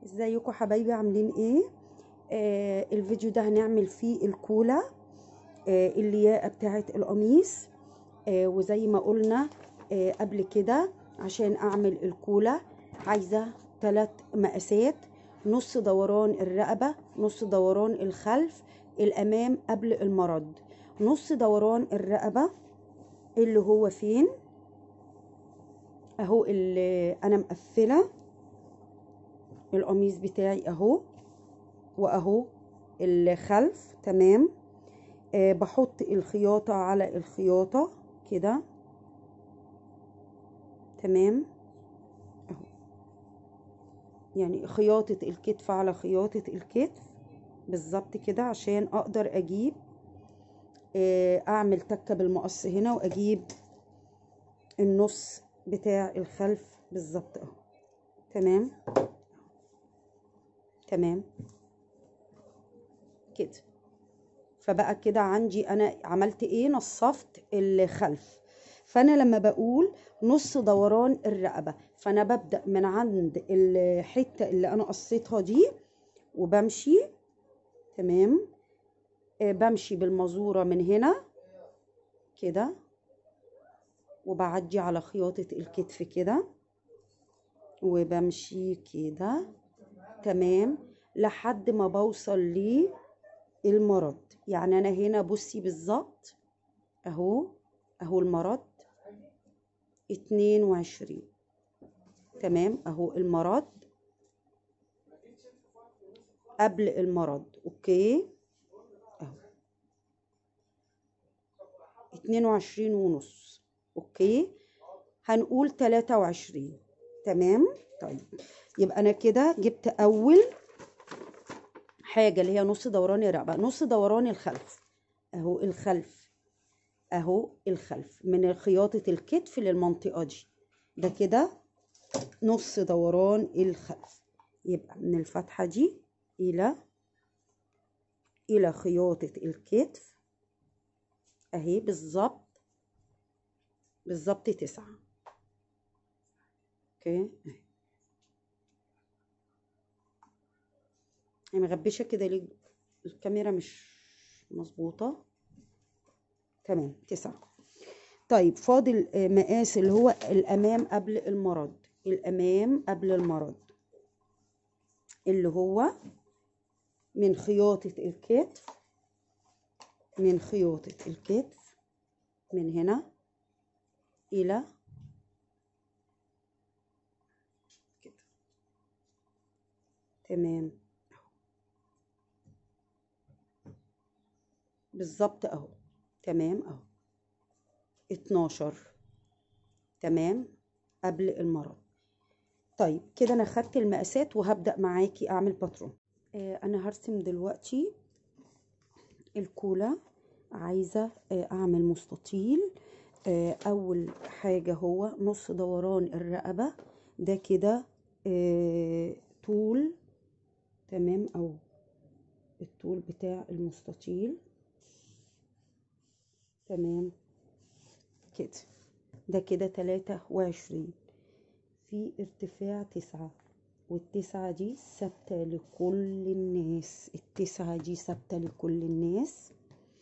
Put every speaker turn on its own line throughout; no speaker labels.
ازيكم حبايبي عاملين ايه آه الفيديو ده هنعمل فيه الكولا آه اللياقه بتاعه القميص آه وزي ما قلنا آه قبل كده عشان اعمل الكولا عايزه ثلاث مقاسات نص دوران الرقبه نص دوران الخلف الامام قبل المرض نص دوران الرقبه اللي هو فين اهو اللي انا مقفله القميص بتاعي اهو واهو الخلف تمام آه بحط الخياطة على الخياطة كده تمام اهو يعني خياطة الكتف على خياطة الكتف بالظبط كده عشان اقدر اجيب آه اعمل تكة بالمقص هنا واجيب النص بتاع الخلف بالظبط اهو تمام تمام كده فبقى كده عندي انا عملت ايه نصفت الخلف فانا لما بقول نص دوران الرقبه فانا ببدا من عند الحته اللي انا قصيتها دي وبمشي تمام آه بمشي بالمزوره من هنا كده وبعدي على خياطه الكتف كده وبمشي كده تمام لحد ما بوصل للمرض يعني انا هنا بصي بالظبط اهو اهو المرض اتنين وعشرين تمام اهو المرض قبل المرض اوكي اهو اتنين وعشرين ونص اوكي هنقول تلاتة وعشرين تمام طيب يبقى انا كده جبت اول حاجه اللي هي نص دوران الرقبه نص دوران الخلف اهو الخلف اهو الخلف من خياطه الكتف للمنطقه دي ده كده نص دوران الخلف يبقى من الفتحه دي الى الى خياطه الكتف اهي بالظبط بالظبط تسعة اوكي اهي يعني مغبشه كده ليه الكاميرا مش مظبوطه تمام تسعة طيب فاضل مقاس اللي هو الامام قبل المرض الامام قبل المرض اللي هو من خياطة الكتف من خياطة الكتف من هنا إلى كده تمام بالظبط اهو تمام اهو اتناشر تمام قبل المرض طيب كده انا خدت المقاسات وهبدأ معاكي اعمل باترون آه انا هرسم دلوقتي الكولا عايزة آه اعمل مستطيل آه اول حاجة هو نص دوران الرقبة ده كده آه طول تمام او الطول بتاع المستطيل تمام كده ده كده تلاتة وعشرين في ارتفاع تسعة والتسعة دي ثابتة لكل الناس التسعة دي ثابتة لكل الناس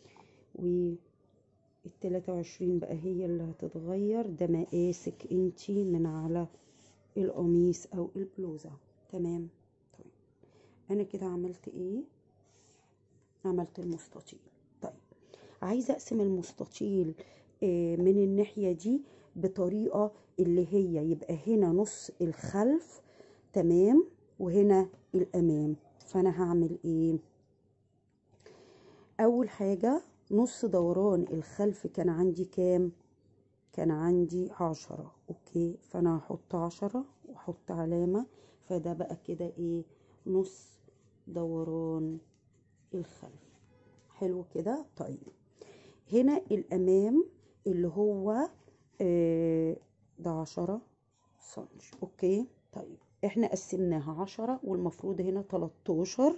والتلاتة وعشرين بقى هي اللي هتتغير ده مقاسك انتي من على القميص او البلوزة تمام طيب انا كده عملت ايه عملت المستطيل عايزه اقسم المستطيل من الناحيه دي بطريقه اللي هي يبقى هنا نص الخلف تمام وهنا الامام فانا هعمل ايه اول حاجه نص دوران الخلف كان عندي كام كان عندي عشرة اوكي فانا هحط عشرة واحط علامة فده بقى كده ايه نص دوران الخلف حلو كده طيب هنا الامام اللي هو آه ده عشرة سنتي اوكي طيب احنا قسمناها عشرة والمفروض هنا تلاتاشر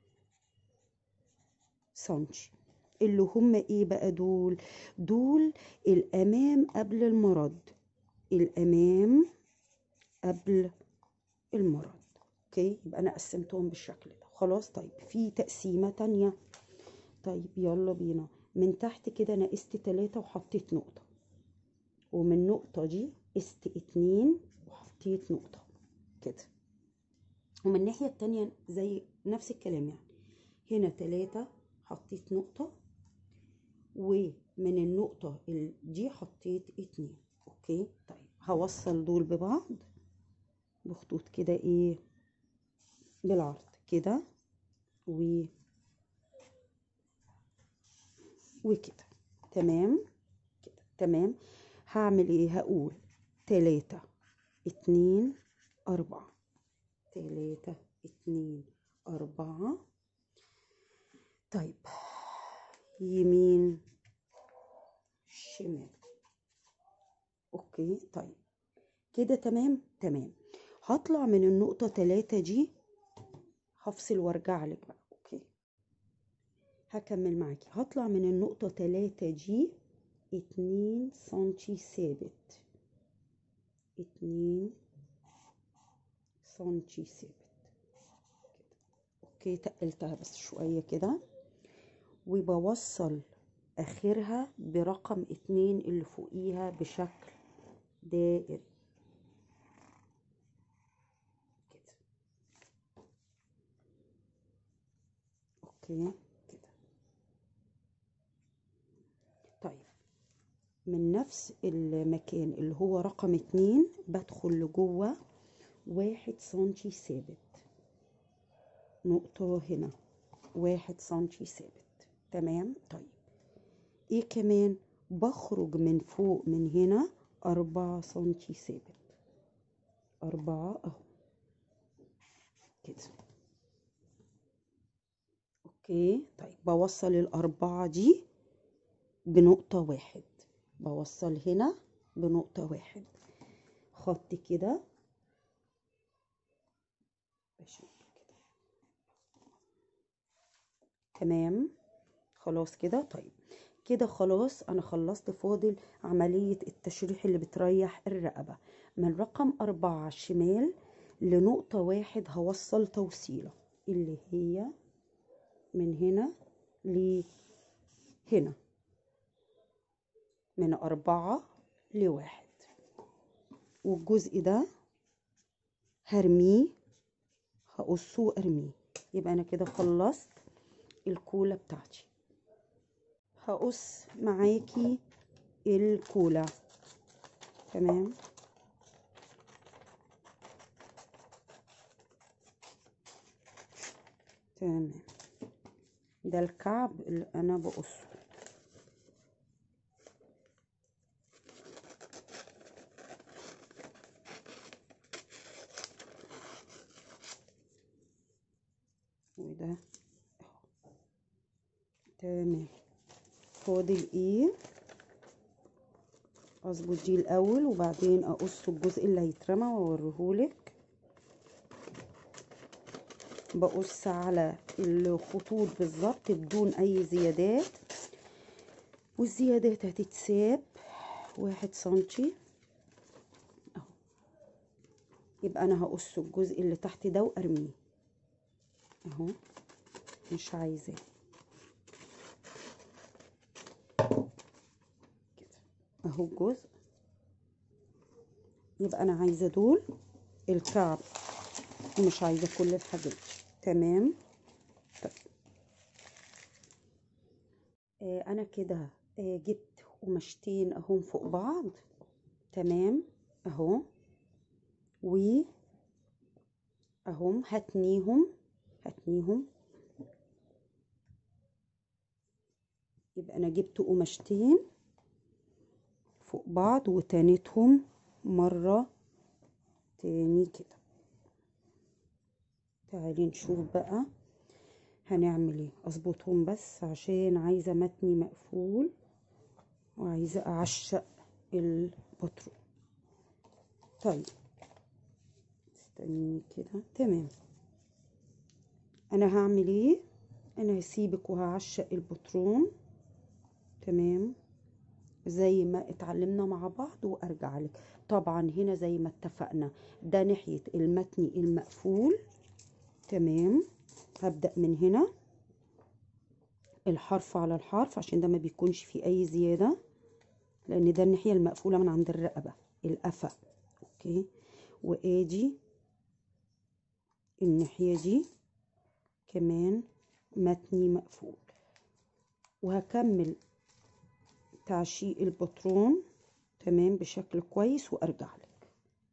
سنتي اللي هم ايه بقى دول دول الامام قبل المرض الامام قبل المرض اوكي يبقى انا قسمتهم بالشكل ده خلاص طيب في تقسيمة تانية طيب يلا بينا من تحت كده انا قست تلاتة وحطيت نقطة ومن النقطة دي قست اتنين وحطيت نقطة كده ومن الناحية التانية زي نفس الكلام يعني هنا تلاتة حطيت نقطة ومن النقطة ال- دي حطيت اتنين اوكي طيب هوصل دول ببعض بخطوط كده ايه بالعرض كده و وكده تمام كده تمام هعمل ايه هقول تلاتة اتنين اربعة تلاتة اتنين اربعة طيب يمين شمال اوكي طيب كده تمام تمام هطلع من النقطة تلاتة دي هفصل وارجع لك بقى اوكي هكمل معاكي هطلع من النقطة تلاتة دي اتنين سنتي ثابت اتنين سنتي ثابت كده. اوكي تقلتها بس شوية كده وبوصل اخرها برقم اتنين اللي فوقيها بشكل دائري كده اوكي كده طيب من نفس المكان اللي هو رقم اتنين بدخل لجوه واحد سنتي ثابت نقطة هنا واحد سنتي ثابت تمام طيب ايه كمان بخرج من فوق من هنا أربعة سنتي ثابت أربعة أهو كده اوكي طيب بوصل الأربعة دي بنقطة واحد بوصل هنا بنقطة واحد خط كده بشيل كده تمام خلاص كده طيب كده خلاص انا خلصت فاضل عملية التشريح اللي بتريح الرقبة من رقم أربعة على الشمال لنقطة واحد هوصل توصيلة اللي هي من هنا لهنا من أربعة لواحد والجزء ده هرميه هقصه وارميه يبقى انا كده خلصت الكولا بتاعتي هقص معاكي الكولا تمام تمام ده الكعب اللي انا بقصه وده اهو تمام فاضل ايه اظبط دي الاول وبعدين اقص الجزء اللي هيترمى واوريهولك بقص على الخطوط بالظبط بدون اي زيادات والزيادات هتتساب واحد سنتي اهو يبقى انا هقص الجزء اللي تحت ده وارميه اهو مش عايزاه كده اهو الجزء يبقى انا عايزه دول الكعب ومش عايزه كل الحاجات دي تمام طيب آه انا كده آه جبت قماشتين اهم فوق بعض تمام اهو و اهم هتنيهم هتنيهم يبقى انا جبت قماشتين فوق بعض وتانيتهم مرة تاني كده تعالي نشوف بقى هنعمل ايه اظبطهم بس عشان عايزة متني مقفول وعايزة اعشق البطرون طيب استني كده تمام انا هعمل ايه انا هسيبك وهعشق البطرون تمام زي ما اتعلمنا مع بعض وارجع لك طبعا هنا زي ما اتفقنا ده ناحية المتني المقفول تمام هبدأ من هنا الحرف على الحرف عشان ده ما بيكونش فيه اي زيادة لان ده الناحية المقفولة من عند الرقبة القفا اوكي واجي الناحية دي كمان متني مقفول وهكمل تعشيق البطرون تمام بشكل كويس وارجع لك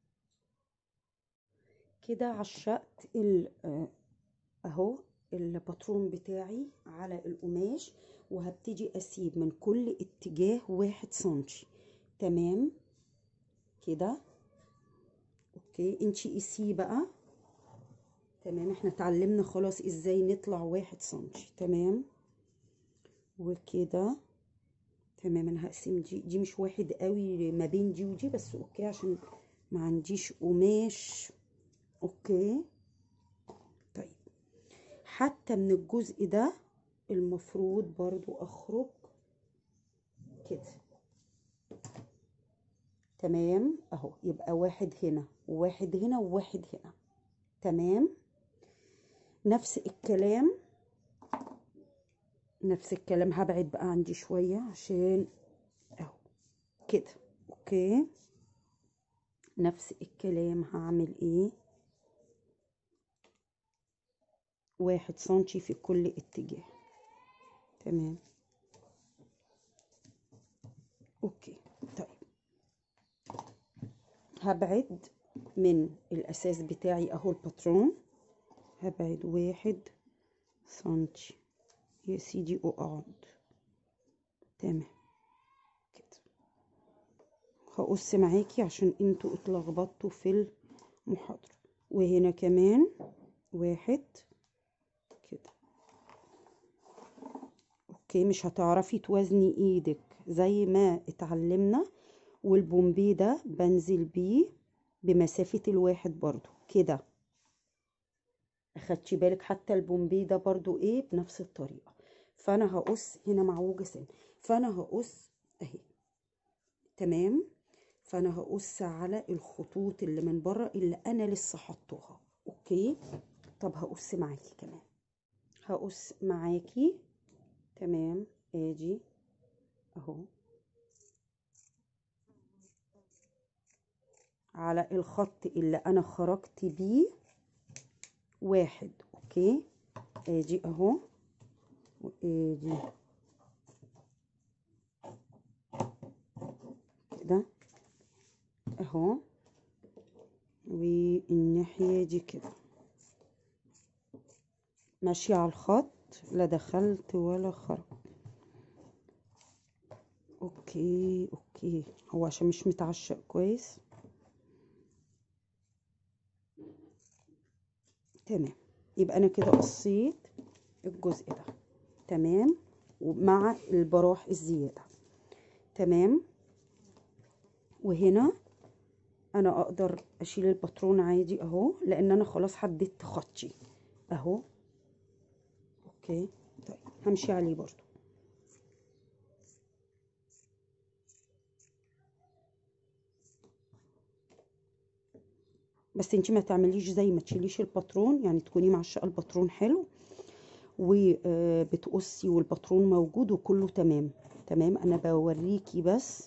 كده عشقت ال اهو الباترون بتاعي على القماش وهبتدي اسيب من كل اتجاه واحد سنتي تمام كده اوكي انتي قيسيه بقى تمام احنا اتعلمنا خلاص ازاي نطلع واحد سنتي تمام وكده تمام انا هقسم دي دي مش واحد قوي ما بين دي ودي بس اوكي عشان ما عنديش قماش اوكي طيب حتى من الجزء ده المفروض برضو اخرج كده تمام اهو يبقى واحد هنا وواحد هنا وواحد هنا تمام نفس الكلام نفس الكلام هبعد بقى عندي شوية عشان اهو كده اوكي نفس الكلام هعمل ايه واحد سنتي في كل اتجاه تمام اوكي طيب هبعد من الاساس بتاعي اهو الباترون هبعد واحد سنتي يا سيدي اقعد تمام كده هقص معاكي عشان انتوا اتلخبطتوا في المحاضرة وهنا كمان واحد كده اوكي مش هتعرفي توازني ايدك زي ما اتعلمنا والبومبي ده بنزل بيه بمسافة الواحد برضو كده اخدتي بالك حتى البومبي ده برضو ايه بنفس الطريقة فانا هقص هنا معوجة سن فانا هقص اهي تمام فانا هقص على الخطوط اللي من بره اللي انا لسه حطوها اوكي طب هقص معاكي كمان هقص معاكي تمام ادي اهو على الخط اللي انا خرجت بيه واحد اوكي ادي اهو وادي كده اهو والناحية دي كده ماشية على الخط لا دخلت ولا خرج اوكي اوكي هو عشان مش متعشق كويس تمام يبقى انا كده قصيت الجزء ده تمام ومع البراح الزيادة تمام وهنا انا اقدر اشيل الباترون عادي اهو لان انا خلاص حددت خطي اهو اوكي طيب همشي عليه برضو بس انتي ما تعمليش زي ما تشيليش الباترون يعني تكوني معشقه الباترون حلو وبتقصي والباترون موجود وكله تمام تمام انا بوريكي بس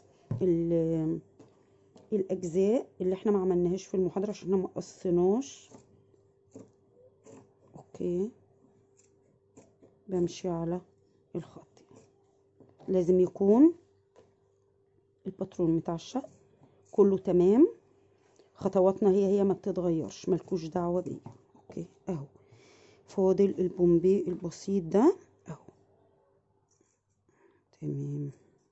الاجزاء اللي احنا ما عملناهاش في المحاضره عشان احنا ما قصيناش اوكي بمشي على الخط لازم يكون الباترون متعشق كله تمام خطواتنا هي هي ما بتتغيرش ملكوش دعوه بيه اوكي اهو فاضل البومبي البسيط ده اهو تمام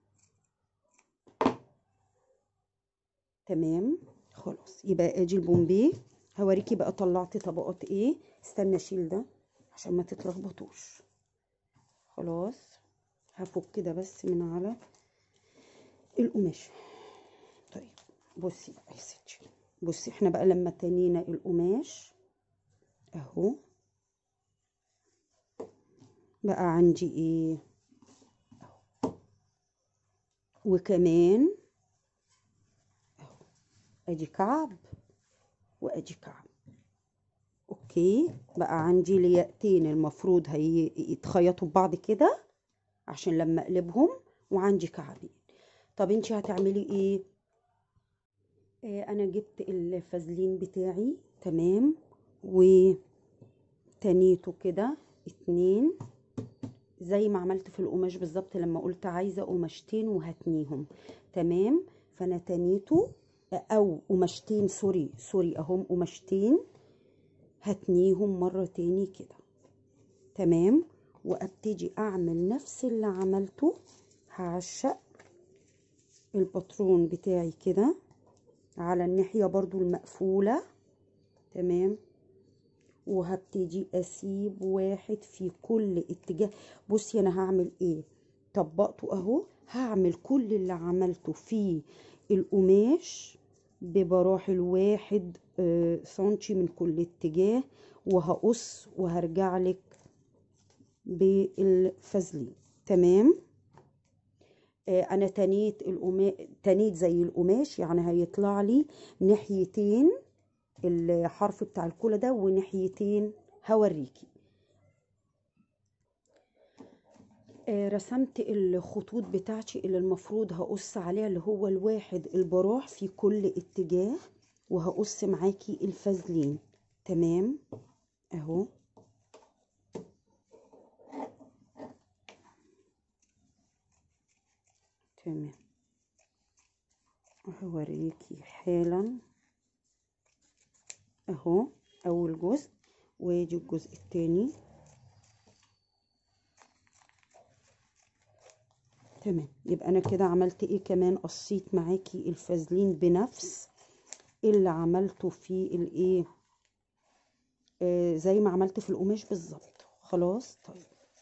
تمام خلاص يبقى ادي البومبي هوريكي بقى طلعت طبقات ايه استنى اشيل ده عشان ما تتلخبطوش خلاص هفك كده بس من على القماش طيب بصي بقى يا ستي بصي احنا بقى لما تنينا القماش اهو بقى عندي ايه اهو وكمان اهو ادي كعب وادي كعب اوكي اوكي بقى عندي لياقتين المفروض هيتخيطوا ببعض كده عشان لما اقلبهم وعندي كعبين طب انتي هتعملي ايه آه انا جبت الفازلين بتاعي تمام وتنيته كده اتنين زي ما عملت في القماش بالظبط لما قلت عايزه قماشتين وهتنيهم تمام فانا تنيته او قماشتين سوري سوري اهم قماشتين هتنيهم مرة تاني كده تمام وابتدي اعمل نفس اللي عملته هعشق الباترون بتاعي كده على الناحية برضو المقفولة تمام وهبتدي اسيب واحد في كل اتجاه بصي انا هعمل ايه طبقته اهو هعمل كل اللي عملته في القماش ببراحل واحد آه سنتي من كل اتجاه وهقص وهرجع لك بالفازلين تمام آه انا تنيت القماش تنيت زي القماش يعني هيطلع لي ناحيتين الحرف بتاع الكولا ده وناحيتين هوريكي آه رسمت الخطوط بتاعتي اللي المفروض هقص عليها اللي هو الواحد البراح في كل اتجاه وهقص معاكي الفازلين تمام اهو تمام هوريكي حالا اهو اول جزء ويجي الجزء التاني تمام يبقى انا كده عملت ايه كمان قصيت معاكي الفازلين بنفس اللي عملته في الايه آه زي ما عملت في القماش بالظبط خلاص طيب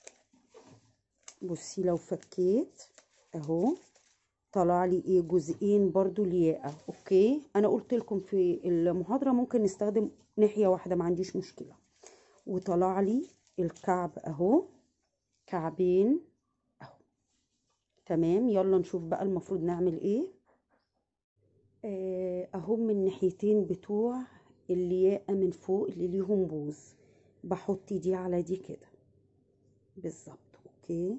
بصي لو فكيت اهو طلع لي ايه جزئين برضو لياقه اوكي انا قلت لكم في المحاضره ممكن نستخدم ناحيه واحده ما عنديش مشكله وطلع لي الكعب اهو كعبين اهو تمام يلا نشوف بقى المفروض نعمل ايه آه اهو من الناحيتين بتوع اللياقه من فوق اللي ليهم بوز بحط دي على دي كده بالظبط اوكي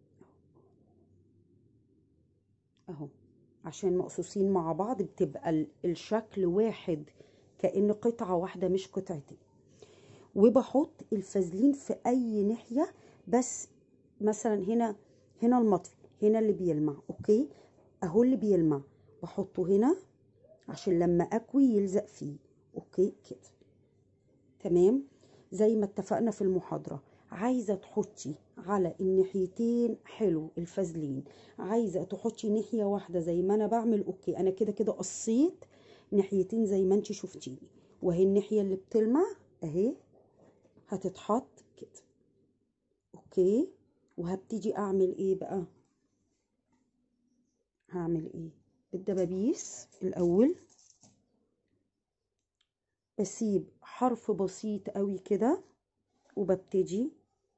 اهو عشان مقصوصين مع بعض بتبقى الشكل واحد كأن قطعة واحدة مش قطعتين وبحط الفازلين في اي ناحية بس مثلا هنا هنا المطفي هنا اللي بيلمع اوكي اهو اللي بيلمع بحطه هنا عشان لما اكوي يلزق فيه اوكي كده تمام زي ما اتفقنا في المحاضرة عايزة تحطي على الناحيتين حلو الفازلين عايزة تحطي ناحية واحدة زي ما انا بعمل اوكي انا كده كده قصيت ناحيتين زي ما انت شفتيني وهي الناحية اللي بتلمع اهي هتتحط كده اوكي وهبتدي اعمل ايه بقى هعمل ايه بالدبابيس الاول بسيب حرف بسيط قوي كده وببتدي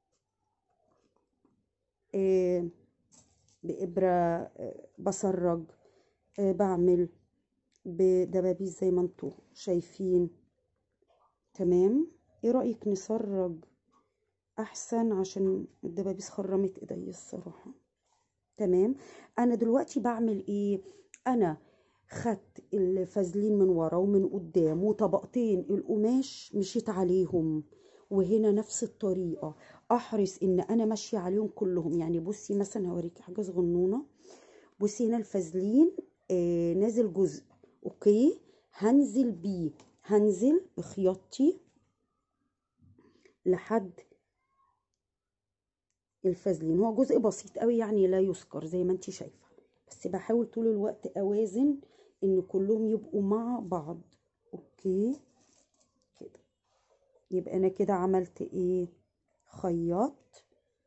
آه بإبرة آه بسرج آه بعمل بدبابيس زي ما انتوا شايفين تمام ايه رأيك نسرج احسن عشان الدبابيس خرمت ايدي الصراحة تمام انا دلوقتي بعمل ايه انا خدت الفازلين من ورا ومن قدام وطبقتين القماش مشيت عليهم وهنا نفس الطريقة احرص ان انا ماشية عليهم كلهم يعني بصي مثلا هوريكي حاجة صغنونة بصي هنا الفازلين آه نازل جزء اوكي هنزل بيه هنزل بخياطتي لحد الفازلين هو جزء بسيط قوي يعني لا يذكر زي ما انت شايفه بس بحاول طول الوقت اوازن ان كلهم يبقوا مع بعض اوكي كده يبقى انا كده عملت ايه خياط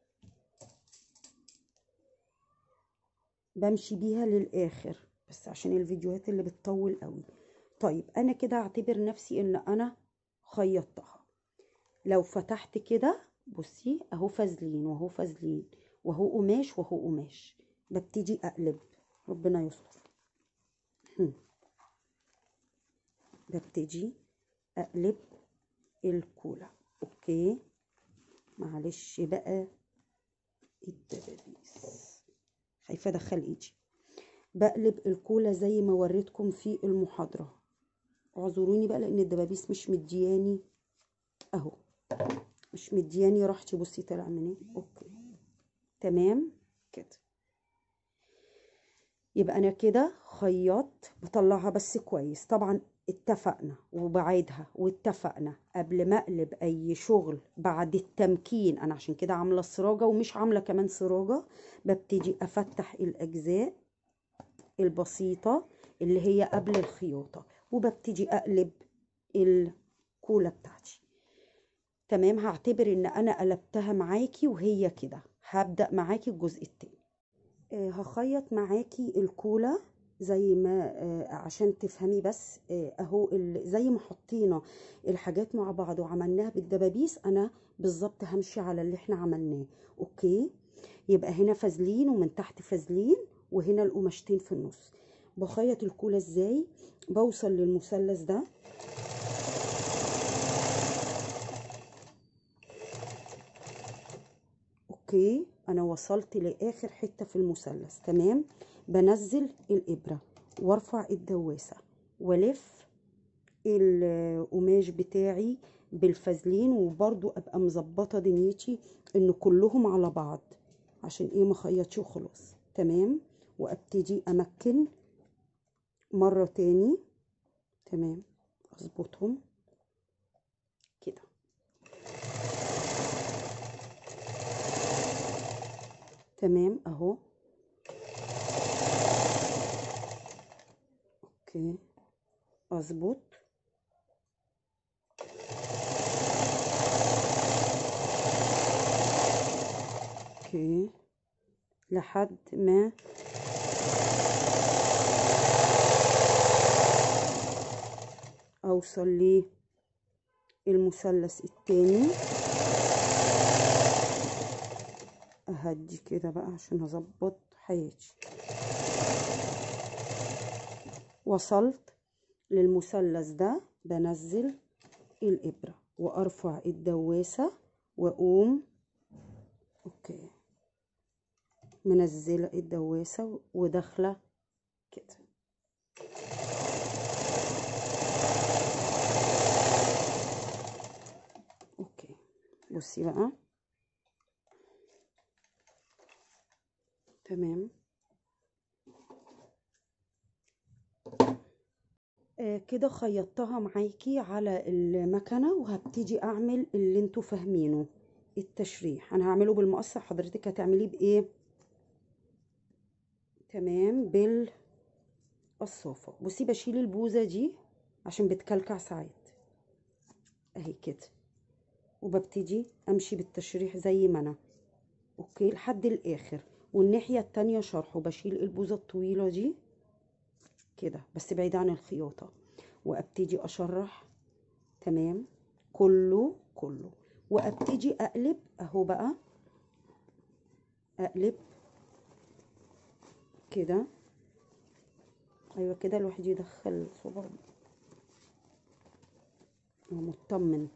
بمشي بيها للاخر بس عشان الفيديوهات اللي بتطول قوي طيب انا كده اعتبر نفسي ان انا خيطتها لو فتحت كده بصي اهو فازلين واهو فازلين وهو قماش وهو قماش ببتدي اقلب ربنا يستر ببتدي اقلب الكولا اوكي معلش بقى الدبابيس خايفة ادخل ايدي بقلب الكولا زي ما وريتكم في المحاضرة اعذروني بقى لان الدبابيس مش مدياني اهو مش مدياني راحتي بصي طالع منين اوكي تمام كده يبقى انا كده خياط بطلعها بس كويس طبعا اتفقنا وبعيدها واتفقنا قبل ما اقلب اي شغل بعد التمكين انا عشان كده عامله السراجه ومش عامله كمان سراجه ببتدي افتح الاجزاء البسيطه اللي هي قبل الخياطه وببتدي اقلب الكوله بتاعتي تمام هعتبر ان انا قلبتها معاكي وهي كده هبدا معاكي الجزء التاني آه هخيط معاكي الكولا زي ما آه عشان تفهمي بس آه اهو زي ما حطينا الحاجات مع بعض وعملناها بالدبابيس انا بالظبط همشي على اللي احنا عملناه اوكي يبقى هنا فازلين ومن تحت فازلين وهنا القماشتين في النص بخيط الكولا ازاي بوصل للمثلث ده اوكي انا وصلت لاخر حته في المثلث تمام بنزل الابره وارفع الدواسه والف القماش بتاعي بالفازلين وبرضو ابقى مظبطه دنيتي ان كلهم على بعض عشان ايه ما خيطش وخلاص تمام وابتدي امكن مره تاني تمام اظبطهم كده تمام اهو اوكي اظبط اوكي لحد ما اوصل للمثلث التاني اهدي كده بقى عشان اظبط حياتي وصلت للمثلث ده بنزل الابره وارفع الدواسه واقوم اوكي منزله الدواسه وداخله كده اوكي بصي بقى تمام آه كده خيطتها معاكي على المكنة وهبتدي اعمل اللي انتوا فاهمينه التشريح انا هعمله بالمقص حضرتك هتعمليه بايه تمام بالقصافة بصي بشيل البوزة دي عشان بتكلكع ساعات اهي كده وببتدي امشي بالتشريح زي ما انا اوكي لحد الاخر والناحية التانية شرحه بشيل البوزة الطويلة دي كده بس بعيد عن الخياطة وابتدي اشرح تمام كله كله وابتدي اقلب اهو بقى اقلب كده ايوه كده الواحد يدخل صباعه مطمن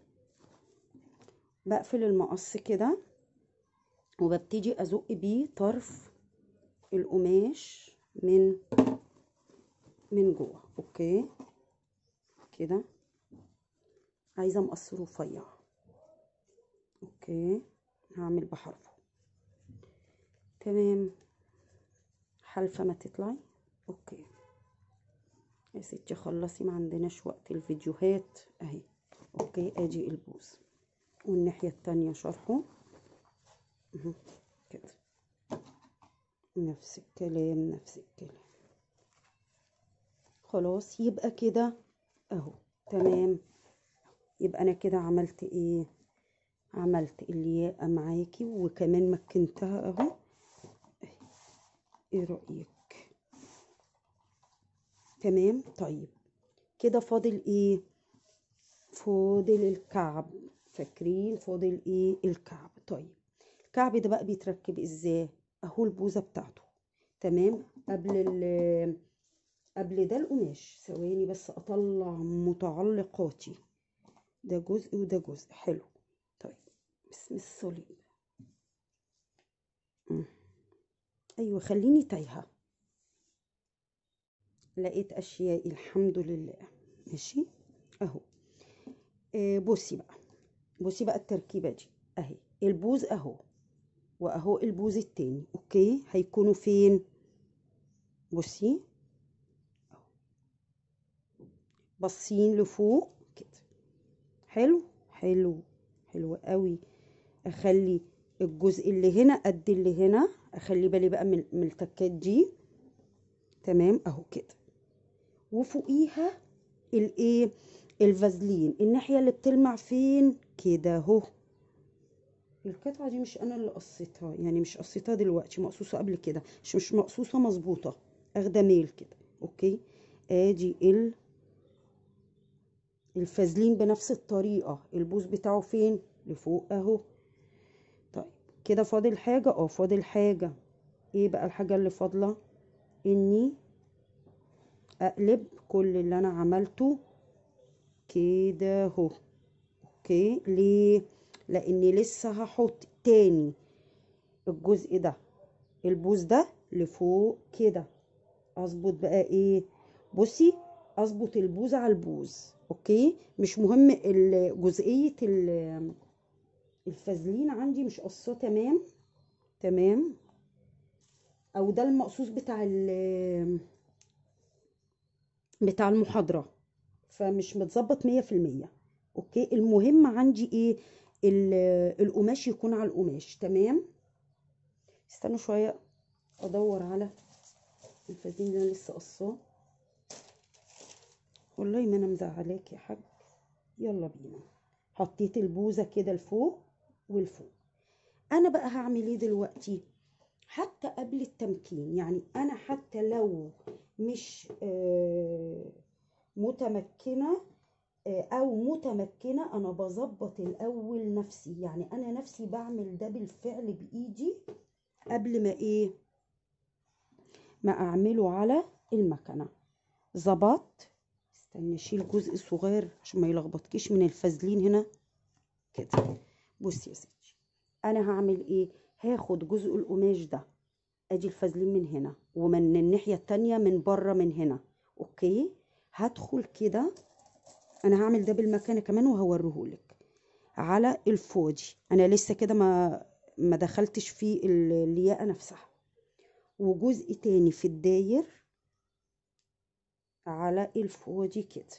بقفل المقص كده وببتدي ازق بيه طرف القماش من من جوه اوكي كده عايزه مقص رفيع اوكي هعمل بحرفه تمام حلفه ما تطلعي اوكي يا ستي خلصي ما عندناش وقت الفيديوهات اهي اوكي ادي البوز والناحيه التانية شرحه اهو كده نفس الكلام نفس الكلام خلاص يبقى كده اهو تمام يبقى انا كده عملت ايه عملت الياقه معاكي وكمان مكنتها اهو ايه رايك تمام طيب كده فاضل ايه فاضل الكعب فاكرين فاضل ايه الكعب طيب الكعب ده بقى بيتركب ازاي اهو البوزه بتاعته تمام قبل ال قبل ده القماش ثواني بس اطلع متعلقاتي ده جزء وده جزء حلو طيب بسم الصليب مم. ايوه خليني تايهه لقيت اشيائي الحمد لله ماشي اهو آه بصي بقى بصي بقى التركيبه دي اهي البوز اهو واهو البوز التاني اوكي هيكونوا فين بصي أهو. باصين لفوق كده حلو حلو حلو قوي اخلي الجزء اللي هنا قد اللي هنا اخلي بالي بقى من من التكات دي تمام اهو كده وفوقيها الايه الفازلين الناحيه اللي بتلمع فين كده اهو القطعه دي مش انا اللي قصيتها يعني مش قصيتها دلوقتي مقصوصه قبل كده مش مش مقصوصه مظبوطه اخده ميل كده اوكي ادي ال الفازلين بنفس الطريقه البوز بتاعه فين لفوق اهو طيب كده فاضل حاجه اه فاضل حاجه ايه بقى الحاجه اللي فاضله اني اقلب كل اللي انا عملته كده اهو اوكي ليه لاني لسه هحط تاني الجزء ده البوز ده لفوق كده اظبط بقى ايه بصي اظبط البوز على البوز اوكي مش مهم ال- جزئيه ال- الفازلين عندي مش قصاه تمام تمام او ده المقصوص بتاع ال- بتاع المحاضرة فمش متظبط مية في المية اوكي المهم عندي ايه ال- القماش يكون على القماش تمام استنوا شوية ادور على الفازين اللي انا لسه قصاه والله ما انا مزعلاك يا حاج يلا بينا حطيت البوزة كده لفوق والفوق انا بقى هعمل ايه دلوقتي حتى قبل التمكين يعني انا حتى لو مش آه، متمكنة آه، او متمكنة انا بظبط الاول نفسي يعني انا نفسي بعمل ده بالفعل بايدي قبل ما ايه ما اعمله على المكنة ظبط استنى اشيل جزء صغير عشان ما يلخبطكيش من الفازلين هنا كده بصي يا ستي انا هعمل ايه هاخد جزء القماش ده ادي الفازلين من هنا ومن الناحية التانية من بره من هنا اوكي هدخل كده انا هعمل ده بالمكانة كمان وهوريهولك على الفوجي انا لسه كده ما ما دخلتش في ال- الياقة نفسها وجزء تاني في الداير على الفوجي كده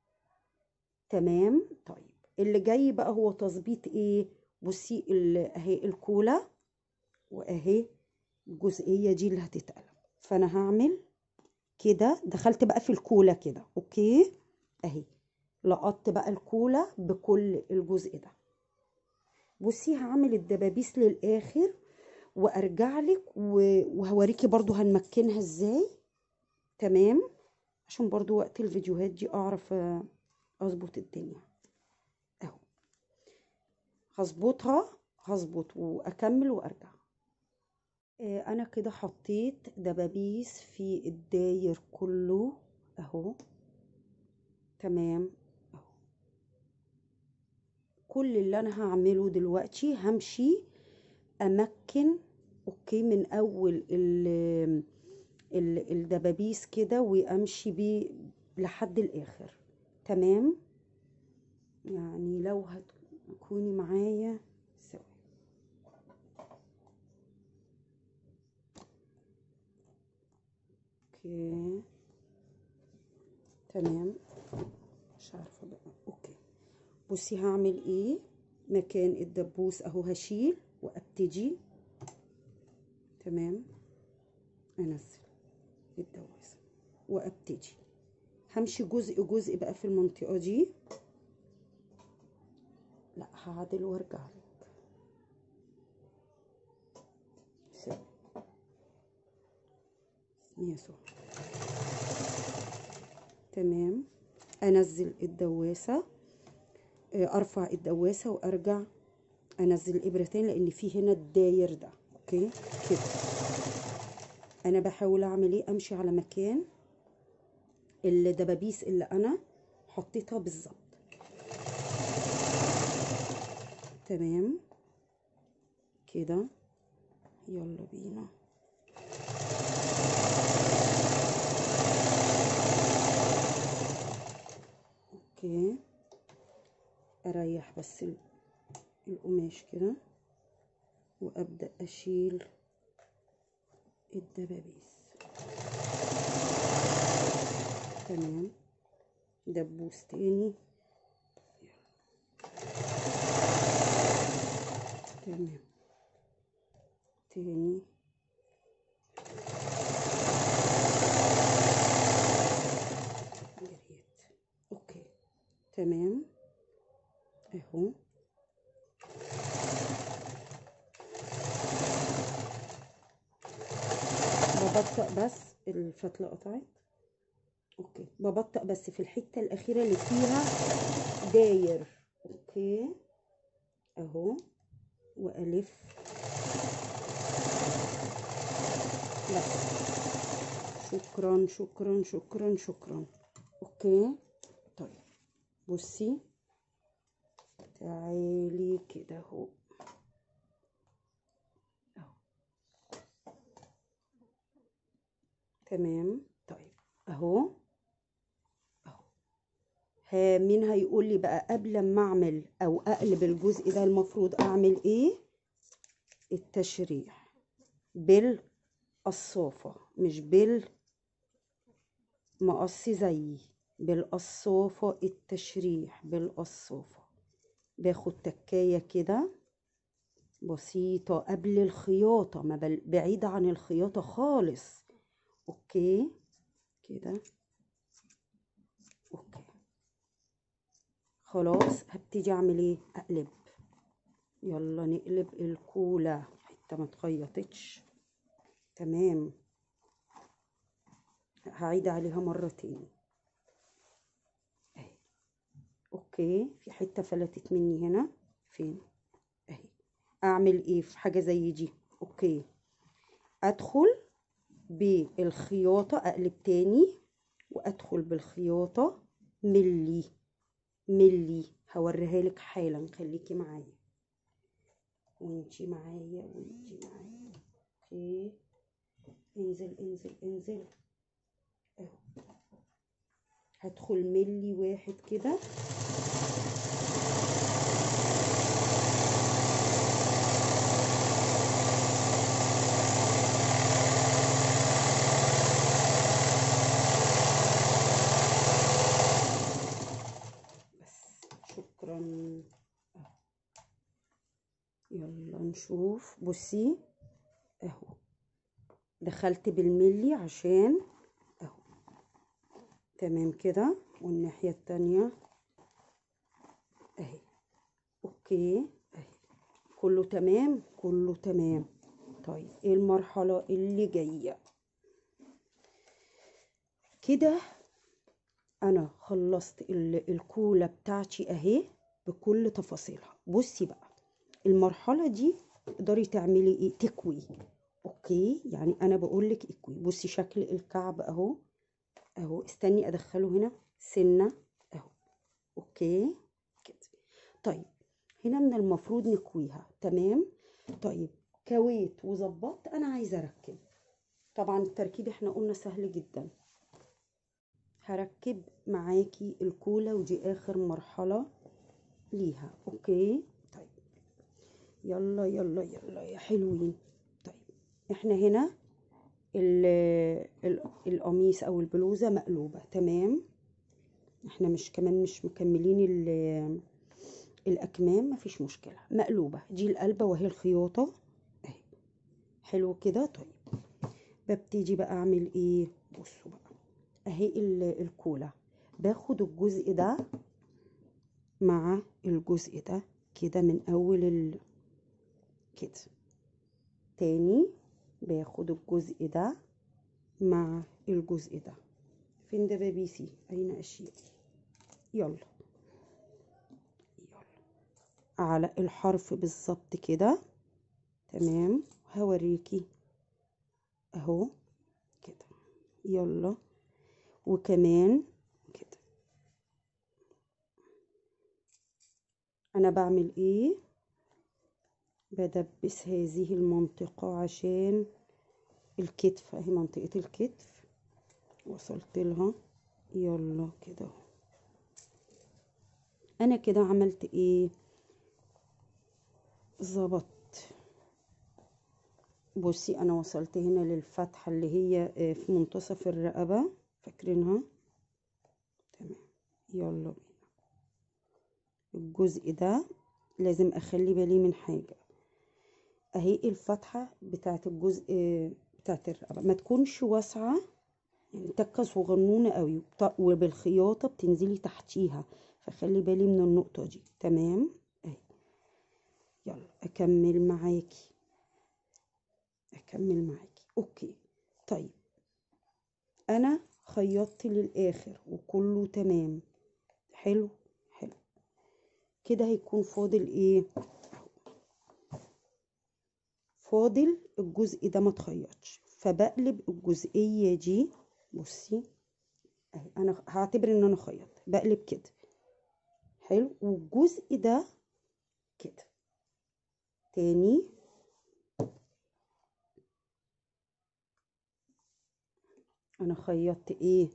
تمام طيب اللي جاي بقى هو تظبيط ايه بصي ال- اهي الكولا واهي الجزئية دي اللي هتتقلب فانا هعمل كده دخلت بقى في الكولا كده اوكي اهي لقطت بقى الكولا بكل الجزء ده بصي هعمل الدبابيس للاخر وارجع لك و- وهوريكي برضو هنمكنها ازاي تمام عشان برضو وقت الفيديوهات دي اعرف آه، اظبط الدنيا اهو هظبطها هظبط واكمل وارجع آه، انا كده حطيت دبابيس في الداير كله اهو تمام اهو كل اللي انا هعمله دلوقتي همشي امكن اوكي من اول ال ال- الدبابيس كده وامشي بيه لحد الاخر تمام يعني لو هتكوني معايا سوا اوكي تمام مش عارفه بقى اوكي بصي هعمل ايه مكان الدبوس اهو هشيل وابتدي تمام انزل الدواسه وابتدي همشي جزء جزء بقى في المنطقه دي لا هعدل وارجع لك سوري بسم يسوع تمام انزل الدواسه آه، ارفع الدواسه وارجع انزل الابره تاني لان في هنا الداير ده اوكي كده انا بحاول اعمل ايه امشي على مكان الدبابيس اللي انا حطيتها بالظبط تمام كده يلا بينا اوكي اريح بس ال- القماش كده وابدا اشيل الدبابيس تمام دبوس تاني تمام تاني جريت اوكي تمام اهو ببطأ بس الفتلة قطعت اوكي ببطأ بس في الحتة الأخيرة اللي فيها داير اوكي اهو وألف لا شكرا شكرا شكرا شكرا اوكي طيب بصي تعالي كده اهو اهو تمام طيب اهو اهو ها مين هيقول لي بقى قبل ما اعمل او اقلب الجزء ده المفروض اعمل ايه التشريح بالقصافة مش بالمقص زيي بالقصافة التشريح بالقصافة باخد تكاية كده بسيطة قبل الخياطة ما بل بعيدة عن الخياطة خالص اوكي كده اوكي خلاص هبتدي اعمل ايه اقلب يلا نقلب الكولا حتة ما اتخيطتش تمام هعيد عليها مرة تاني اهي اوكي في حتة فلتت مني هنا فين اهي اعمل ايه في حاجة زي دي اوكي ادخل بالخياطة اقلب تاني وادخل بالخياطة ملي ملي هوريها لك حالا خليكي معايا وانتي معايا وانتي معايا اوكي انزل انزل انزل اهو هدخل ملي واحد كده بس شكرا اهو يلا نشوف بصي اهو دخلت بالملي عشان اهو تمام كده والناحية التانية اهي اوكي اهي كله تمام كله تمام طيب ايه المرحلة اللي جاية كده انا خلصت ال- الكولا بتاعتي اهي بكل تفاصيلها بصي بقى المرحلة دي تقدري تعملي ايه تكوي اوكي يعني انا بقولك اكوي بصي شكل الكعب اهو اهو استني ادخله هنا سنة اهو اوكي كده طيب هنا من المفروض نكويها تمام طيب كويت وظبطت انا عايزه اركب طبعا التركيب احنا قلنا سهل جدا هركب معاكي الكولا ودي اخر مرحله ليها اوكي طيب يلا يلا يلا يا حلوين طيب احنا هنا ال- ال- القميص او البلوزه مقلوبه تمام احنا مش كمان مش مكملين ال- الاكمام مفيش مشكله مقلوبه دي القلبه وهي الخياطه اهي حلو كده طيب ببتدي بقى اعمل ايه بصوا بقى اهي ال- الكولا باخد الجزء ده مع الجزء ده كده من اول ال... كده تاني باخد الجزء ده مع الجزء ده فين دبابيسي اين اشياء يلا يلا على الحرف بالظبط كده تمام هوريكي اهو كده يلا وكمان كده انا بعمل ايه بدبس هذه المنطقة عشان الكتف اهي منطقة الكتف وصلت لها يلا كده اهو. انا كده عملت ايه ظبطت بصي انا وصلت هنا للفتحة اللي هي آه، في منتصف الرقبة فاكرينها تمام يلا بينا الجزء ده لازم اخلي بالي من حاجة اهي الفتحة بتاعت الجزء بتاعت الرقبة ما تكونش واسعة يعني تكة صغنونة قوي وبت- وبالخياطة بتنزلي تحتيها فخلي بالي من النقطة دي تمام اهي يلا اكمل معاكي اكمل معاكي اوكي طيب انا خيطت للاخر وكله تمام حلو حلو كده هيكون فاضل ايه فاضل الجزء ده ما اتخيطش فبقلب الجزئية دي بصي اهي انا هعتبر ان انا خيط بقلب كده حلو والجزء ده كده تاني انا خيطت ايه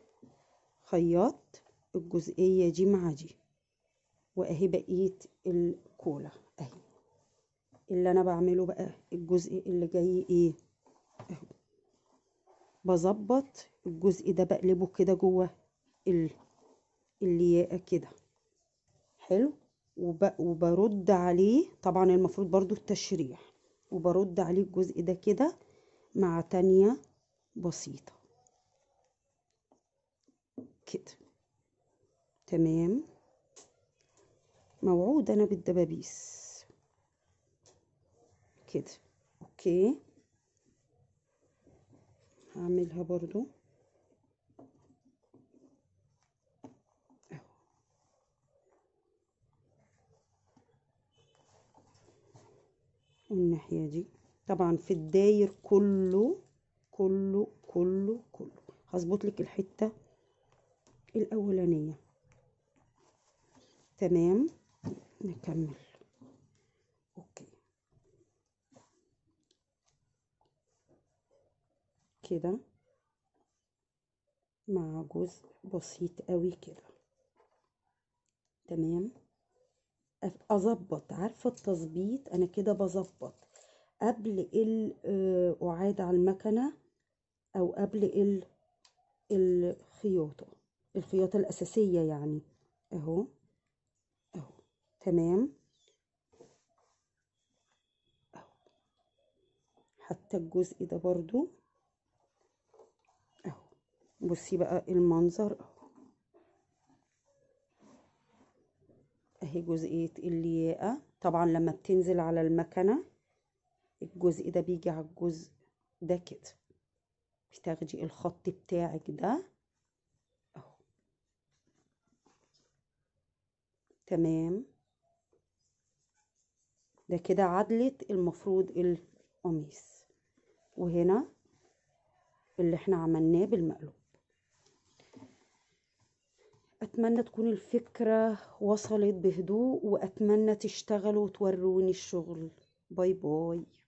خيطت الجزئية دي مع دي واهي بقية الكولا اهي اللي انا بعمله بقى الجزء اللي جاي ايه اهو بظبط الجزء ده بقلبه كده جوه ال- الياقة كده حلو وب... وبرد عليه طبعا المفروض برضو التشريح وبرد عليه الجزء ده كده مع تانية بسيطة كده تمام موعود انا بالدبابيس كده اوكي هعملها برضو اهو والناحية دي طبعا في الداير كله كله كله كله هظبط لك الحتة الأولانية تمام نكمل اوكي كده مع جزء بسيط قوي كده تمام أف- اظبط عارفه التظبيط انا كده بظبط قبل القعاد على المكنه او قبل ال- الخياطه الخياطه الاساسيه يعني اهو اهو تمام اهو حتى الجزء ده برضو اهو بصي بقى المنظر اهو اهي جزئية الياقة طبعا لما بتنزل على المكنة الجزء ده بيجي على الجزء ده كده بتاخدي الخط بتاعك ده اهو تمام ده كده عدلة المفروض القميص وهنا اللي احنا عملناه بالمقلوب اتمنى تكون الفكرة وصلت بهدوء واتمنى تشتغلوا وتوروني الشغل باي باي